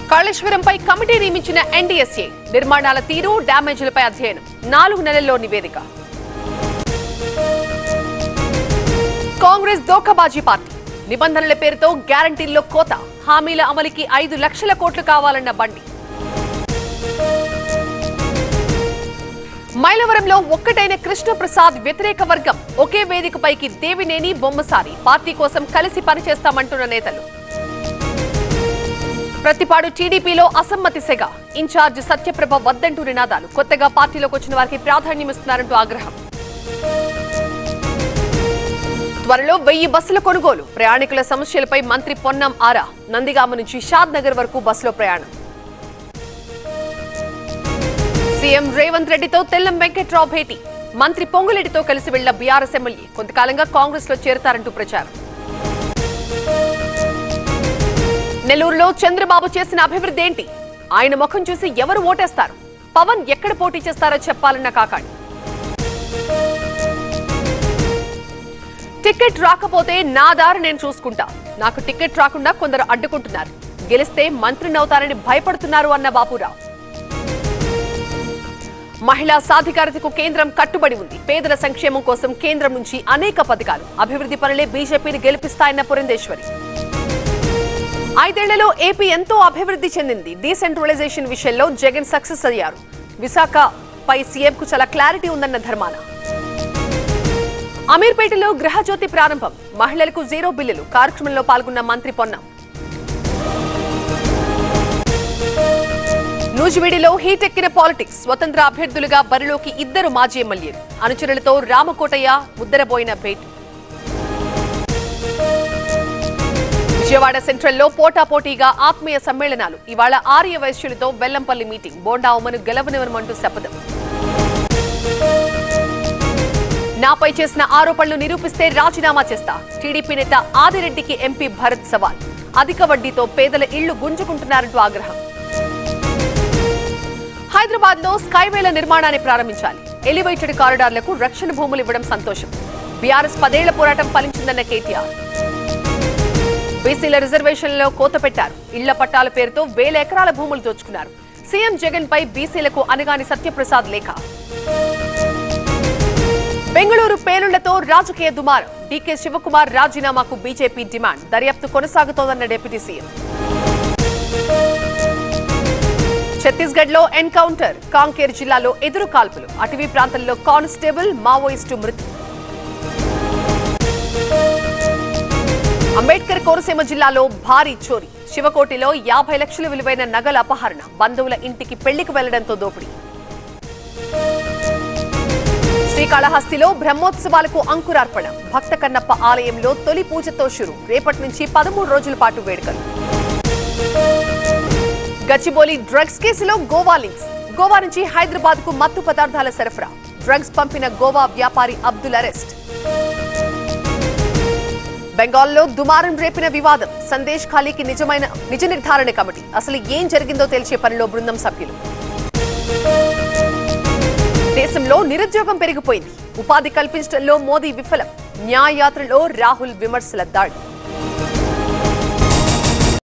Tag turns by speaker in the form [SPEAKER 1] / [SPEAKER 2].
[SPEAKER 1] కాళేశ్వరంపై committee నియమించిన NDSA నిర్మాణాల తీరు డ్యామేజీలపై అధ్యయనం నాలుగు నెలల్లో నివేదిక కాంగ్రెస్ దోఖబాజీ పార్టీ నిబంధనల పేరుతో గ్యారంటీల్లో కోత హామీల అమలుకి ఐదు లక్షల కోట్లు కావాలన్న బండి మైలవరంలో ఒక్కటైన కృష్ణప్రసాద్ వ్యతిరేక వర్గం ఒకే వేదికపైకి దేవినేని బొమ్మసారి పార్టీ కోసం కలిసి పనిచేస్తామంటున్న నేతలు ప్రతిపాడు టీడీపీలో అసమ్మతి సెగ ఇన్ఛార్జ్ సత్యప్రభ వద్దంటూ నినాదాలు కొత్తగా పార్టీలోకి వచ్చిన వారికి ప్రాధాన్యమిస్తున్నారంటూ ఆగ్రహం త్వరలో వెయ్యి బస్సుల కొనుగోలు ప్రయాణికుల సమస్యలపై మంత్రి పొన్నం ఆరా నందిగామ నుంచి షాద్ నగర్ వరకు బస్సులో ప్రయాణం సీఎం రేవంత్ రెడ్డితో తెల్లం వెంకట్రావు భేటీ మంత్రి పొంగులెడ్డితో కలిసి వెళ్లిన బీఆర్ఎస్ ఎమ్మెల్యే కొంతకాలంగా కాంగ్రెస్ లో చేరతారంటూ ప్రచారం నెల్లూరులో చంద్రబాబు చేసిన అభివృద్ధి ఏంటి ఆయన ముఖం చూసి ఎవరు ఓటేస్తారు పవన్ ఎక్కడ పోటీ చేస్తారో చెప్పాలన్న కాకాణి టికెట్ రాకపోతే నా దారి నేను చూసుకుంటా నాకు టికెట్ రాకుండా కొందరు అడ్డుకుంటున్నారు గెలిస్తే మంత్రినవుతారని భయపడుతున్నారు అన్న బాపురావు మహిళా సాధికారతకు కేంద్రం కట్టుబడి ఉంది పేదల సంక్షేమం కోసం కేంద్రం నుంచి అనేక పథకాలు అభివృద్ధి పనులే బీజేపీని గెలిపిస్తాయన్న పురంధేశ్వరి ఐదేళ్లలో ఏపీ ఎంతో అభివృద్ధి చెందింది డీసెంట్రలైజేషన్ విషయంలో జగన్ సక్సెస్ అయ్యారు విశాఖపై సీఎంకు చాలా క్లారిటీ ఉందన్న ధర్మాన అమీర్పేటలో గృహజ్యోతి ప్రారంభం మహిళలకు జీరో బిల్లులు కార్యక్రమంలో పాల్గొన్న మంత్రి పొన్నం నూజివీడిలో హీటెక్కిన పాలిటిక్స్ స్వతంత్ర అభ్యర్థులుగా బరిలోకి ఇద్దరు మాజీ ఎమ్మెల్యేలు అనుచరులతో రామకోటయ్య ముద్దరబోయిన భేట్ విజయవాడ సెంట్రల్లో పోటాపోటీగా ఆత్మీయ సమ్మేళనాలు ఇవాళ ఆర్య వైశ్యులతో వెల్లంపల్లి మీటింగ్ బోండా ఉమను గెలవనివ్వమంటూ శపథం నాపై చేసిన ఆరోపణలు నిరూపిస్తే రాజీనామా చేస్తా టీడీపీ నేత ఆదిరెడ్డికి ఎంపీ భరత్ సవాల్ అధిక వడ్డీతో పేదల ఇళ్లు గుంజుకుంటున్నారంటూ ఆగ్రహం హైదరాబాద్ లో స్కైవేల నిర్మాణాన్ని ప్రారంభించాలి ఎలివేటెడ్ కారిడార్లకు రక్షణ భూములు ఇవ్వడం సంతోషం బీఆర్ఎస్ పదేళ్ల పోరాటం ఫలించిందన్న కేటీఆర్ బీసీల రిజర్వేషన్లలో కోత పెట్టారు ఇళ్ల పట్టాల పేరుతో వేల ఎకరాల భూములు దోచుకున్నారు సీఎం జగన్ పై బీసీలకు అనగాని సత్యప్రసాద్ లేఖ బెంగళూరు పేలుళ్లతో రాజకీయ దుమారం డీకే శివకుమార్ రాజీనామాకు బీజేపీ డిమాండ్ దర్యాప్తు కొనసాగుతోందన్న డిప్యూటీ సీఎం ఛత్తీస్గఢ్ లో ఎన్కౌంటర్ కాంకేర్ జిల్లాలో ఎదురు కాల్పులు అటవీ ప్రాంతంలో కానిస్టేబుల్ మావోయిస్టు మృతి అంబేద్కర్ కోనసీమ జిల్లాలో భారీ చోరీ శివకోటిలో యాభై లక్షల విలువైన నగల అపహరణ బంధువుల ఇంటికి పెళ్లికి వెళ్లడంతో దోపిడీ శ్రీకాళహస్తిలో బ్రహ్మోత్సవాలకు అంకురార్పణ భక్త కన్నప్ప ఆలయంలో తొలి పూజతో షురు రేపటి నుంచి పదమూడు రోజుల పాటు వేడుకలు గచ్చిబౌలి డ్రగ్స్ కేసులో గోవా లింక్స్ గోవా నుంచి హైదరాబాద్ కు మత్తు పదార్థాల సరఫరా డ్రగ్స్ పంపిన గోవా వ్యాపారి అబ్దుల్ అరెస్ట్ బెంగాల్లో దుమారం రేపిన వివాదం సందేశ్ ఖాళీకి నిజమైన నిజ నిర్ధారణ కమిటీ అసలు ఏం జరిగిందో తెలిసే పనిలో బృందం సభ్యులు దేశంలో నిరుద్యోగం పెరిగిపోయింది ఉపాధి కల్పించడంలో మోదీ విఫలం న్యాయయాత్రలో రాహుల్ విమర్శల దాడి